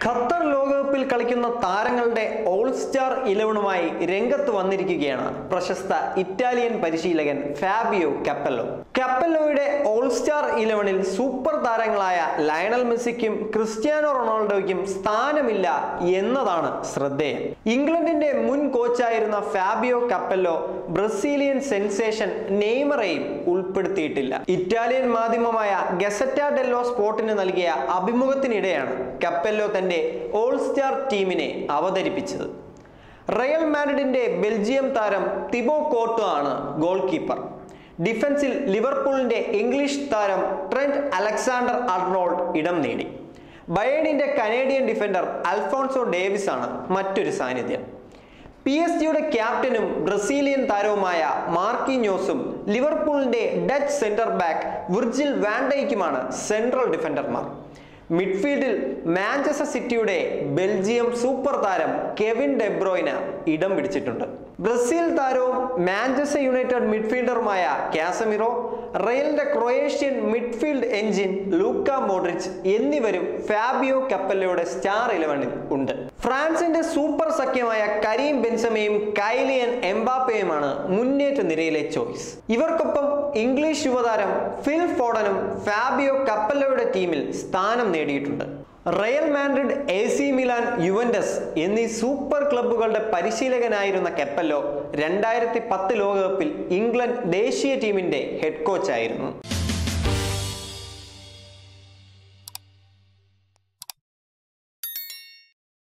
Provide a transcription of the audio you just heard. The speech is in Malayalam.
ഖത്തർ ലോകകപ്പിൽ കളിക്കുന്ന താരങ്ങളുടെ ഓൾ സ്റ്റാർ ഇലവനുമായി രംഗത്ത് വന്നിരിക്കുകയാണ് പ്രശസ്ത ഇറ്റാലിയൻ പരിശീലകൻ ഫാബിയോ കപ്പല്ലോ കപ്പല്ലോയുടെ ഓൾ സ്റ്റാർ ഇലവനിൽ സൂപ്പർ താരങ്ങളായ ലയണൽ മെസ്സിക്കും ക്രിസ്ത്യാനോ റൊണാൾഡോയ്ക്കും സ്ഥാനമില്ല എന്നതാണ് ശ്രദ്ധേയം ഇംഗ്ലണ്ടിന്റെ മുൻ കോച്ചായിരുന്ന ഫാബിയോ കപ്പല്ലോ ബ്രസീലിയൻ സെൻസേഷൻ നെയ്മറെയും ഉൾപ്പെടുത്തിയിട്ടില്ല ഇറ്റാലിയൻ മാധ്യമമായ ഗസറ്റ ഡെല്ലോ സ്പോർട്ടിന് നൽകിയ അഭിമുഖത്തിനിടെയാണ് കപ്പല്ലോ തന്റെ ഓൾ സ്റ്റാർ ടീമിനെ അവതരിപ്പിച്ചത് റയൽ മാഡ്രിഡിന്റെ ബെൽജിയം താരം തിബോ കോട്ടോ ആണ് ഗോൾ കീപ്പർ ഡിഫൻസിൽ ലിവർപൂളിന്റെ ഇംഗ്ലീഷ് താരം ട്രെന്റ് അലക്സാണ്ടർ അർണോൾഡ് ഇടം നേടി ബയേണിന്റെ കനേഡിയൻ ഡിഫൻഡർ അൽഫോൺസോ ഡേവിസ് ആണ് മറ്റൊരു സാന്നിധ്യം പി എസ് ജിയുടെ ക്യാപ്റ്റനും ബ്രസീലിയൻ താരവുമായ മാർക്കിഞ്ഞോസും ലിവർപൂളിന്റെ ഡച്ച് സെന്റർ ബാക്ക് വിർജിൽ വാൻഡൈക്കുമാണ് സെൻട്രൽ ഡിഫൻഡർമാർ മിഡ്ഫീൽഡിൽ മാഞ്ചസ്റ്റർ സിറ്റിയുടെ ബെൽജിയം സൂപ്പർ താരം കെവിൻ ഡെബ്രോയിന് ഇടം പിടിച്ചിട്ടുണ്ട് ബ്രസീൽ താരവും മാഞ്ചസ്റ്റർ യുണൈറ്റഡ് മിഡ്ഫീൽഡറുമായ കാസമിറോ റയലിന്റെ Croatian midfield engine Luka Modric എന്നിവരും ഫാബിയോ കപ്പല്ലയുടെ സ്റ്റാർ ഇലവനിൽ ഉണ്ട് ഫ്രാൻസിന്റെ സൂപ്പർ സഖ്യമായ കരീം ബെൻസമയും കൈലിയൻ എംബാപ്പയുമാണ് മുന്നേറ്റ നിരയിലെ ചോയ്സ് ഇവർക്കൊപ്പം ഇംഗ്ലീഷ് യുവതാരം ഫിൽ ഫോഡനും ഫാബിയോ കപ്പല്ലയുടെ ടീമിൽ സ്ഥാനം നേടിയിട്ടുണ്ട് Real Madrid A C Milan Juventus എന്നീ സൂപ്പർ ക്ലബ്ബുകളുടെ പരിശീലകനായിരുന്ന കെപ്പല്ലോ രണ്ടായിരത്തി പത്ത് ലോകകപ്പിൽ ഇംഗ്ലണ്ട് ദേശീയ ടീമിന്റെ ഹെഡ് കോച്ചായിരുന്നു